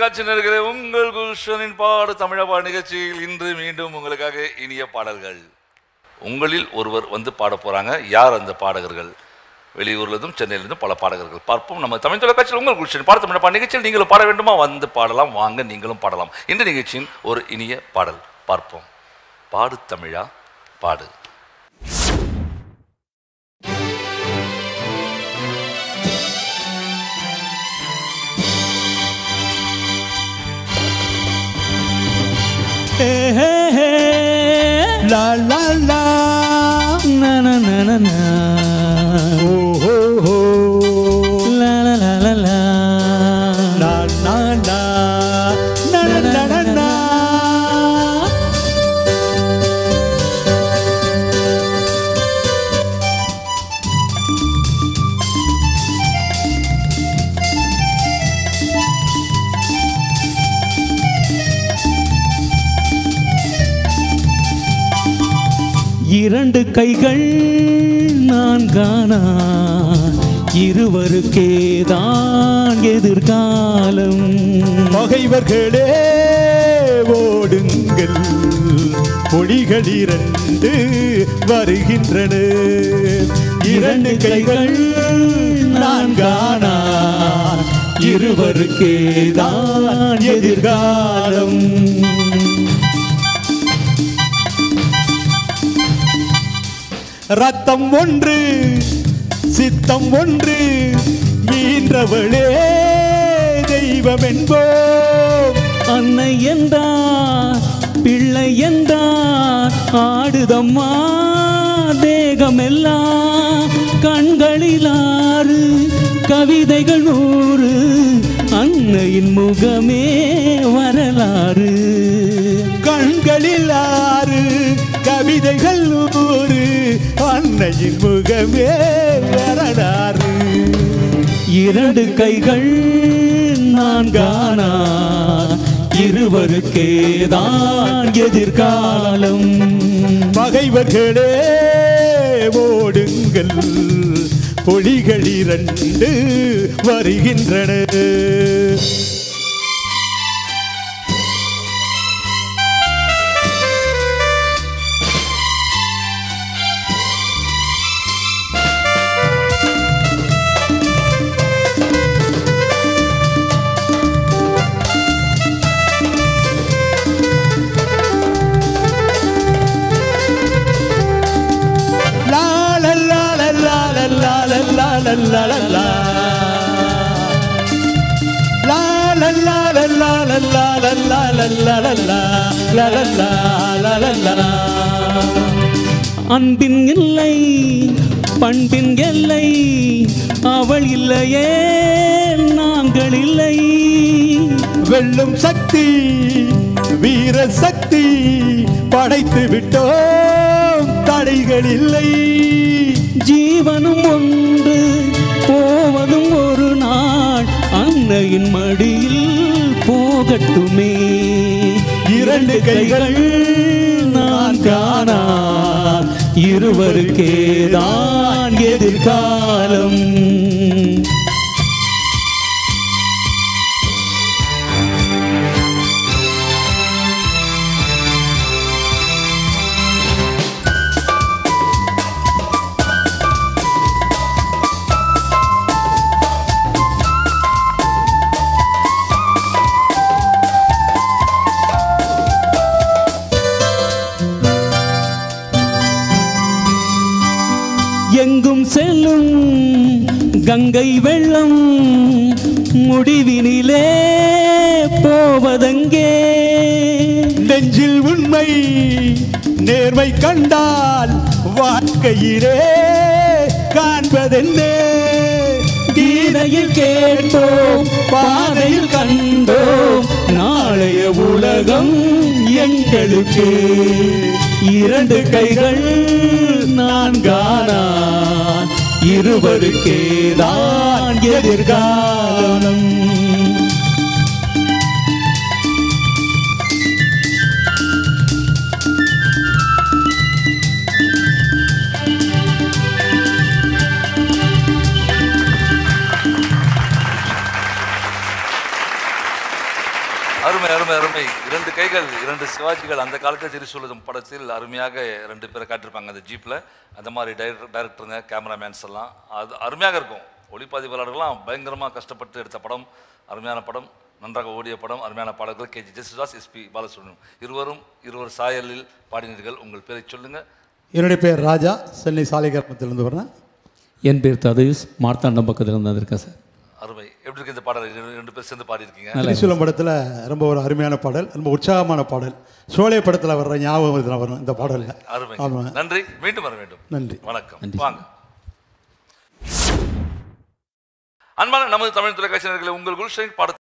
தொலைக்காட்சி நேர்களே உங்கள் குல்ஷனின் பாடு தமிழப்பா நிகழ்ச்சியில் இன்று மீண்டும் உங்களுக்காக இனிய பாடல்கள் உங்களில் ஒருவர் வந்து பாட போறாங்க யார் அந்த பாடகர்கள் வெளியூர்லேருந்தும் சென்னையிலிருந்தும் பல பாடகர்கள் பார்ப்போம் நம்ம தமிழ் தொலைக்காட்சியில் உங்கள் குல்ஷன் பாட தமிழப்பா நிகழ்ச்சியில் நீங்களும் பாட வேண்டுமா வந்து பாடலாம் வாங்க நீங்களும் பாடலாம் இந்த நிகழ்ச்சியின் ஒரு இனிய பாடல் பார்ப்போம் பாடு தமிழா பாடு La la la na na na na na oh oh oh la la la la la na na na na na na na na இரண்டு கைகள் நான் காணா இருவருக்கேதான் எதிர்காலம் பகைவர்களே ஓடுங்கள் பொடிகள் இரண்டு வருகின்றன இரண்டு கைகள் நான் காணா இருவருக்கேதான் எதிர்காலம் ரத்தம் ஒன்று சித்தம் ஒன்று ஈன்றவளே தெய்வம் என்போம் அன்னை என்றார் பிள்ளை என்றார் ஆடுதம்மா தேகமெல்லாம் கண்களிலாறு கவிதைகள் நூறு அன்னையின் முகமே வரலாறு கண்களில் ஆறு கவிதைகள் நூறு அன்னையின் முகமே வரலாறு இரண்டு கைகள் நான் காணா இருவருக்கேதான் எதிர்காலம் பகைவர்களே ஓடுங்கள் பொலிகள் இரண்டு வருகின்றன லா லா லா லா லா லா லா லா லா லா லா லா. லா லா லா லா லா லா லா லா லா லா லா லா லா. லா லா லா லா லா லா லா. அன்பின் இல்லை பண்பின் எல்லை அவள் இல்லையே நாங்கள் இல்லை வெல்லும் சக்தி வீர சக்தி படைத்து விட்டோம் தடைகள் இல்லை ஜீவனும் ஒன்று போவதும் ஒரு நாள் அன்னையின் மடியில் போகட்டுமே இரண்டு கைகள் நான் காணா இருவருக்கேதான் எதிர்காலம் எங்கும் செல்லும் கங்கை வெள்ளம் முடிவினிலே போவதங்கே நெஞ்சில் உண்மை நேர்மை கண்டால் வாழ்க்கையிலே காண்பதென்னே கீதையில் கேட்டோம் பாதையில் கண்டோம் நாளைய உலகம் எங்களுக்கு இரண்டு கைகள் நான் காணா இருவருக்கேதான் எதிர்காலம் அருமை அருமை இரண்டு கைகள் இரண்டு சிவாஜிகள் அந்த காலத்தில் திரிசூலம் படத்தில் அருமையாக ரெண்டு பேரை காட்டியிருப்பாங்க அந்த ஜீப்பில் அந்த மாதிரி டைரக்டர் டைரக்டருங்க கேமராமேன்ஸ் எல்லாம் அது அருமையாக இருக்கும் ஒளிப்பதிவாளர்கள்லாம் பயங்கரமாக கஷ்டப்பட்டு எடுத்த படம் அருமையான படம் நன்றாக ஓடிய படம் அருமையான பாடல்கள் K J Yesudas SP Balasubrahmanyam இருவரும் இருவர் சாயலில் பாடினீர்கள் உங்கள் பேரை சொல்லுங்கள் என்னுடைய பேர் ராஜா சென்னை சாலைகிராமத்திலிருந்து வரேன் என் பேர் ததீஷ் மார்த்தாண்டம் பக்கத்தில் இருந்து வந்திருக்கேன் சார் அருமை எப்படி இருக்கு இந்த பாடல் ரெண்டு- ரெண்டு பேர் சேர்ந்து பாடியிருக்கீங்க திரிசூலம் படத்தில் ரொம்ப ஒரு அருமையான பாடல் ரொம்ப உற்சாகமான பாடல் சோலை படத்தில் வர்ற ஞாபகம் இதில் வரும் இந்த பாடலில் அருமை ஆமாம் நன்றி மீண்டும் வர வேண்டும் நன்றி வணக்கம் வாங்க அன்பான நமது தமிழ் தொலைக்காட்சி நேயர்களே, உங்கள் குல்ஷன் பாட